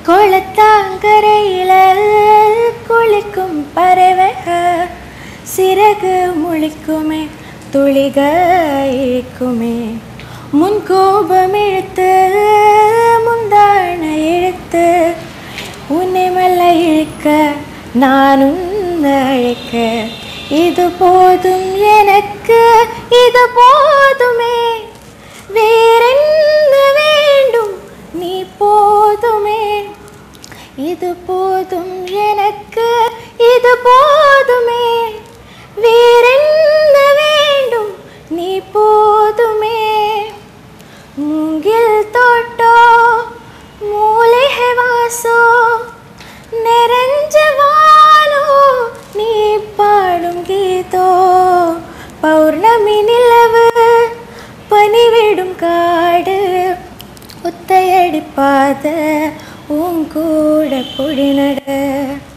குளத்தாங்கரையில குளிக்கும் பறவைக சிறகு முழிக்குமே துளிக இழுக்குமே முன் கோபம் இழுத்து முந்தான இழுத்து உன்னை மெல்ல இழுக்க நான் உன்னை அழைக்க இது போதும் எனக்கு இது போதுமே வேறென்ன வேண்டும் நீ போதுமே இது போதும் எனக்கு இது போதுமே வேறென்ன வேண்டும் நீ போதுமே மூங்கில் தோட்டோ மூலிகை வாசோ நிறைஞ்ச வானோ நீ பாடும் கீதோ பௌர்ணமி நிலவு பனிவிடும் காடு ஒத்தையடிப்பாத உன் கூட பொடி நட